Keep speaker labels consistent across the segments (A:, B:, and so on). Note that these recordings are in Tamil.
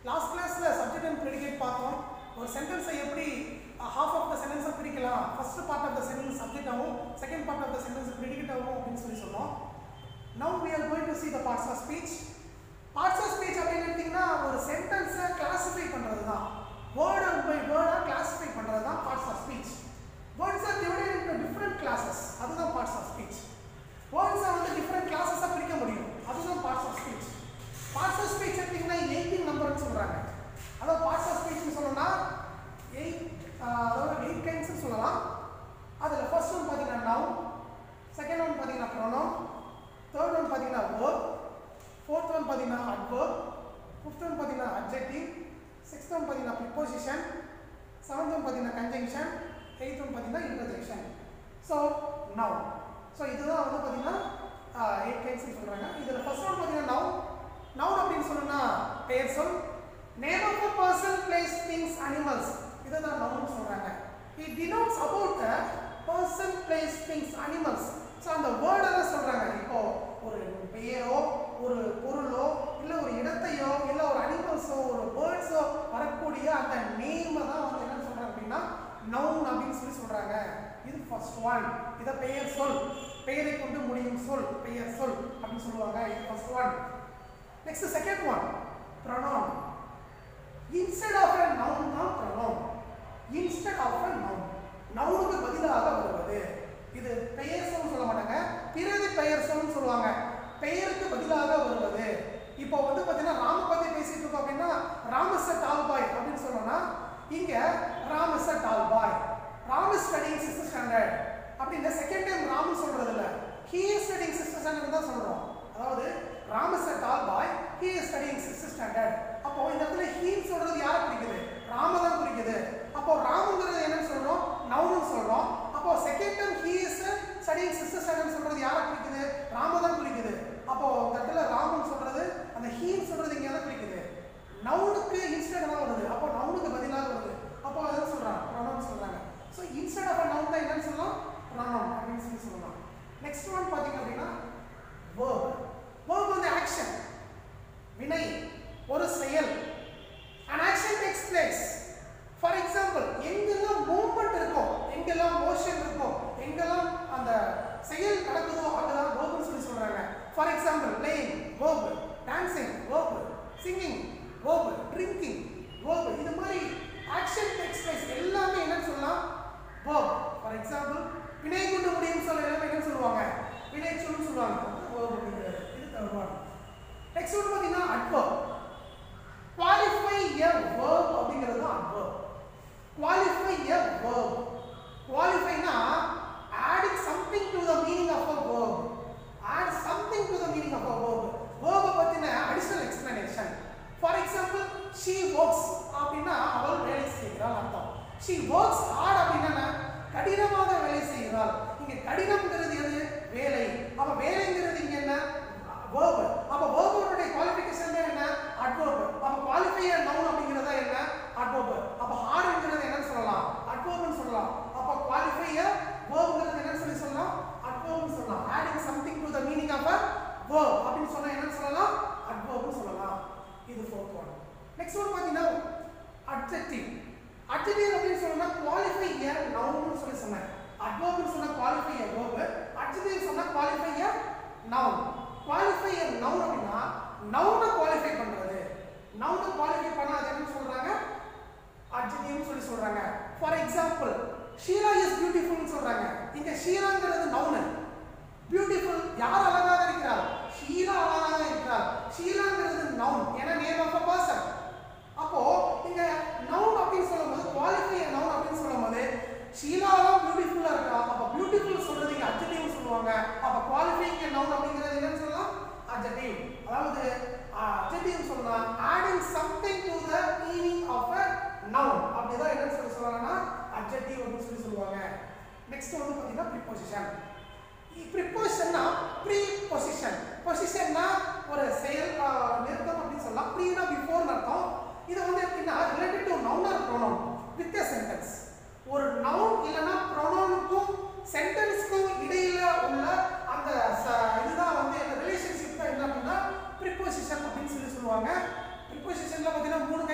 A: லாஸ்ட் கிளாஸ்ல சப்ஜெக்ட் அண்ட் ப்ரெடிகேட் பார்த்தோம் ஒரு சென்டென்ஸை எப்படி ஹாஃப் ஆஃப் த சென்டென்ஸை பிரிக்கலாம் first part of the sentence subject ஆகும் second part of the sentence predicate ஆகும் அப்படின்னு சொல்லி சொன்னோம் now we are going to see the parts of speech parts of speech அப்படின்னு எடுத்தீங்கன்னா ஒரு சென்டென்ஸை கிளாஸிஃபை பண்ணுறது தான் வேர்ட் பை வேர்டாக கிளாஸிஃபை பண்ணுறது தான் parts of speech words are divided into different classes அதுதான் பார்ட்ஸ் ஆஃப் ஸ்பீச் வேர்ட்ஸை வந்து டிஃப்ரெண்ட் கிளாஸஸாக பிரிக்க முடியும் அதுதான் parts of speech parts of speech எடுத்தீங்கன்னா எயிட்டீன் நம்பர்னு சொல்கிறாங்க அதாவது பார்ட்ஸ் ஆஃப் ஸ்பீச்னு சொல்லணும்னா எயிட் அதாவது எயிட் கைண்ட்ஸ்னு சொல்லலாம் அதில் ஃபர்ஸ்ட் ஒன் பார்த்தீங்கன்னா நவ் செகண்ட் ஒன் பார்த்தீங்கன்னா ப்ரோனோம் தேர்ட் ஒன் பார்த்தீங்கன்னா வேர்ப் ஃபோர்த் ஒன் பார்த்தீங்கன்னா அட்வர்ப் ஃபிஃப்த் ஒன் பார்த்தீங்கன்னா அட்ஜெக்டிவ் சிக்ஸ்த் ஒன் பார்த்தீங்கன்னா ப்ரிப்போசிஷன் செவன்த் ஒன் பார்த்தீங்கன்னா கன்ஜங்ஷன் எயித் ஒன் பார்த்தீங்கன்னா இன்டர்ஜெக்ஷன் ஸோ நவ் ஸோ இதுதான் வந்து பார்த்தீங்கன்னா எயிட் கைண்ட்ஸ்னு சொல்கிறாங்க இதில் ஃபர்ஸ்ட் ஒன் பார்த்தீங்கன்னா நவ் நவ் அப்படின்னு சொன்னோம்னா பெயர் சொல் name of a person place things animals இதை தான் நவுன்னு சொல்கிறாங்க it denotes about the person place things animals so அந்த வேர்டை தான் சொல்கிறாங்க இப்போ ஒரு பெயரோ ஒரு பொருளோ இல்லை ஒரு இடத்தையோ இல்லை ஒரு அனிமல்ஸோ ஒரு பேர்ட்ஸோ வரக்கூடிய அந்த நேமை தான் வந்து என்ன சொல்கிறாங்க அப்படின்னா நவுன் அப்படின்னு சொல்லி சொல்கிறாங்க இது ஃபர்ஸ்ட் ஒன் இதை பெயர் சொல் பெயரை கொண்டு முடியும் சொல் பெயர் சொல் அப்படின்னு சொல்லுவாங்க இது first one next second one pronoun instead of a noun தான் pronoun instead of a noun நவுனுக்கு பதிலாக வருவது இது பெயர் சொல் சொல்ல மாட்டாங்க பிறகு பெயர் சொல்னு சொல்லுவாங்க பெயருக்கு பதிலாக வருவது இப்போ வந்து பார்த்தீங்கன்னா ராம பத்தி பேசிட்டு இருக்கோம் அப்படின்னா ராமஸ் டால் பாய் அப்படின்னு சொன்னோம்னா இங்க Ram is tall boy Ram is studying sixth standard அப்படின்னா செகண்ட் டைம் ராம் சொல்றது இல்ல he is studying sixth standard தான் சொல்றோம் அதாவது Ram is tall boy he is studying sixth standard அப்போ இந்த இடத்துல ஹீன்னு சொல்றது யாரை குறிக்குது ராம தான் குறிக்குது அப்போ ராமுங்கிறது என்னன்னு சொல்றோம் நவுன்னு சொல்றோம் அப்போ second time he is studying sixth standard சொல்றது யாரை குறிக்குது ராம தான் குறிக்குது அப்போ இந்த இடத்துல ராமன் சொல்றது அந்த ஹீன்னு சொல்றது இங்க எதை குறிக்குது நவுனுக்கு இன்ஸ்டெட் தான் வருது அப்போ நவுனுக்கு பதிலாக வருது அப்போ அதை சொல்றாங்க ப்ரொனவுன் சொல்றாங்க ஸோ இன்ஸ்டெட் ஆஃப் நவுன் தான் என்னன்னு சொல்லலாம் ப்ரொனவுன் அப்படின்னு சொல்லி சொல்லலாம் நெக்ஸ்ட் ஒன் பார்த்தீங்க அப்படின்னா வேர்ப் வேர்ப் வந்து ஆக்ஷன் வினை ஒரு செயல் an action takes place for example எங்கெல்லாம் மூவ்மெண்ட் இருக்கோ எங்கெல்லாம் மோஷன் இருக்கோ எங்கெல்லாம் அந்த செயல் நடக்குதோ அங்கெல்லாம் வேர்ப்னு சொல்லி சொல்றாங்க for example playing verb dancing verb singing verb drinking verb இது மாதிரி ஆக்ஷன் டேக்ஸ் பிளேஸ் எல்லாமே என்னன்னு சொல்லலாம் வேர்ப் ஃபார் எக்ஸாம்பிள் வினை கொண்டு முடியும் சொல்ல எல்லாமே என்னன்னு சொல்லுவாங்க வினை சொல்லுன்னு சொல்லுவாங்க வேர்ப் அப்படிங்கிறது இது தேர்ட் ஒன் நெக்ஸ்ட் ஒன் பார்த்தீங்கன்னா அட்வர்ப் குவாலிஃபை எ verb அப்படிங்கிறது தான் adverb குவாலிஃபை எ verb குவாலிஃபைனா adding something to the meaning of a verb add something to the meaning of a verb verb பத்தின additional explanation for example she works அப்படின்னா அவள் வேலை செய்கிறாள் அர்த்தம் she works hard அப்படின்னா என்ன? கடினமாக வேலை செய்கிறாள் இங்க கடினம்ங்கிறது எது வேலை அப்ப வேலைங்கிறது இங்க என்ன verb அப்ப verb உடைய குவாலிஃபிகேஷன் என்ன adverb அப்ப குவாலிஃபை நவுன் அப்படிங்கறத என்ன adverb அப்ப ஹார்ட்ங்கிறது என்னன்னு சொல்லலாம் adverbனு சொல்லலாம் அப்ப குவாலிஃபை verbங்கிறது என்னன்னு சொல்லி சொல்லலாம் adverbனு சொல்லலாம் adding something to the meaning of a verb அப்படின்னு சொன்னா என்னன்னு சொல்லலாம் adverbனு சொல்லலாம் இது fourth one next one பாத்தீங்கன்னா adjective adjective அப்படின்னு சொன்னா குவாலிஃபை a noun சொல்லி சொன்னேன் adverbனு சொன்னா குவாலிஃபை a verb adjective சொன்னா qualify a noun qualify a noun அப்படின்னா நவுனை குவாலிஃபை பண்றது நவுனை குவாலிஃபை பண்ணா அது என்னன்னு சொல்றாங்க அட்ஜெக்டிவ்னு சொல்லி சொல்றாங்க ஃபார் எக்ஸாம்பிள் ஷீலா இஸ் பியூட்டிஃபுல்னு சொல்றாங்க இங்க ஷீலாங்கிறது நவுனு பியூட்டிஃபுல் யார் அழகாக இருக்கிறார் ஷீலா அழகாக இருக்கிறார் ஷீலாங்கிறது நவுன் ஏன்னா நேம் ஆஃப் அ பர்சன் அப்போ இங்க நவுன் அப்படின்னு சொல்லும்போது குவாலிஃபை நவுன் அப்படின்னு சொல்லும்போது ஷீலாவும் பியூட்டிஃபுல்லா இருக்கா அப்ப பியூட்டிஃபுல் சொல்றது இங்க அட்ஜெக்டிவ் சொல்லுவாங்க அப்ப குவாலிஃபைங் நவுன் அப்படிங்கிறது என்னன்னு சொல்லலாம் adjective அதாவது adjective சொல்லலாம் adding something to the meaning of a noun அப்படிதான் என்னன்னு சொல்லி சொல்றாங்கன்னா adjective அப்படின்னு சொல்லி சொல்லுவாங்க நெக்ஸ்ட் வந்து பாத்தீங்கன்னா preposition ப்ரிப்போசிஷன்னா ப்ரீ பொசிஷன் பொசிஷன்னா ஒரு செயல் ஆஹ், நிறுத்தம் அப்படின்னு சொல்லலாம் ப்ரீனா பிஃபோர்னு அர்த்தம் இது வந்து எப்படின்னா related to noun or pronoun with sentence ஒரு நவுன் இல்லைன்னா ப்ரொனவுனுக்கும் சென்டென்ஸ்க்கும் இடையில உள்ள அந்த ச- இதுதான் வந்து அந்த ரிலேஷன்ஷிப் தான் என்ன அப்படின்னா ப்ரிப்போசிஷன் அப்படின்னு சொல்லி சொல்லுவாங்க ப்ரிப்போசிஷன்ல பார்த்தீங்கன்னா மூணு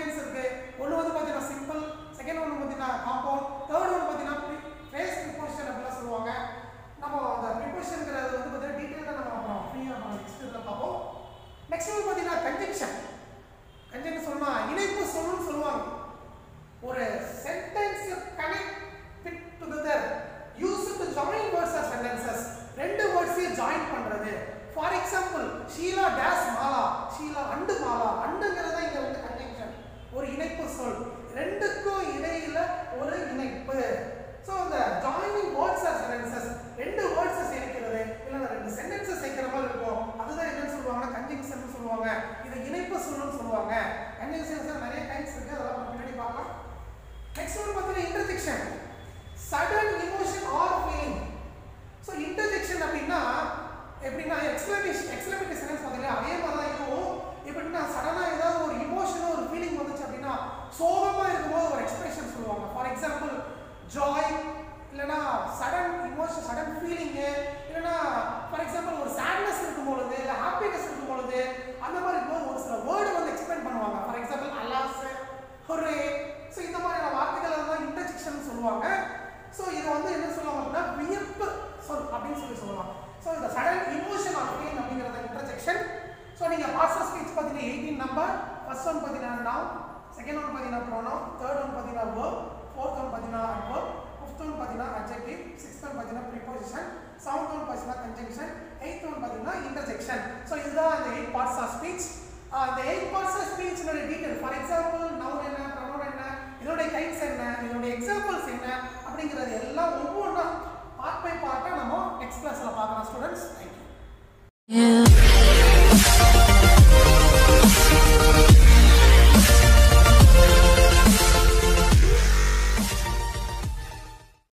A: நவ் செகண்ட் ஒன் பார்த்தீங்கன்னா ப்ரோனவுன் தேர்ட் ஒன் பார்த்தீங்கன்னா verb ஃபோர்த் ஒன் பார்த்தீங்கன்னா adverb ஃபிஃப்த் ஒன் பார்த்தீங்கன்னா adjective சிக்ஸ்த் ஒன் பார்த்தீங்கன்னா preposition செவன்த் ஒன் பார்த்தீங்கன்னா conjunction எயித் ஒன் பார்த்தீங்கன்னா interjection ஸோ இதுதான் அந்த எயிட் பார்ட்ஸ் ஆஃப் ஸ்பீச் அந்த எயிட் பார்ட்ஸ் ஆஃப் ஸ்பீச்சினுடைய டீட்டெயில் ஃபார் எக்ஸாம்பிள் நவுன் என்ன ப்ரொனவுன் என்ன இதனுடைய டைப்ஸ் என்ன இதனுடைய எக்ஸாம்பிள்ஸ் என்ன அப்படிங்கிறது எல்லாம் ஒவ்வொன்றா பார்ட் பை பார்ட்டாக நம்ம நெக்ஸ்ட் கிளாஸில் பார்க்கலாம் ஸ்டூடெண்ட்ஸ் தேங்க்யூ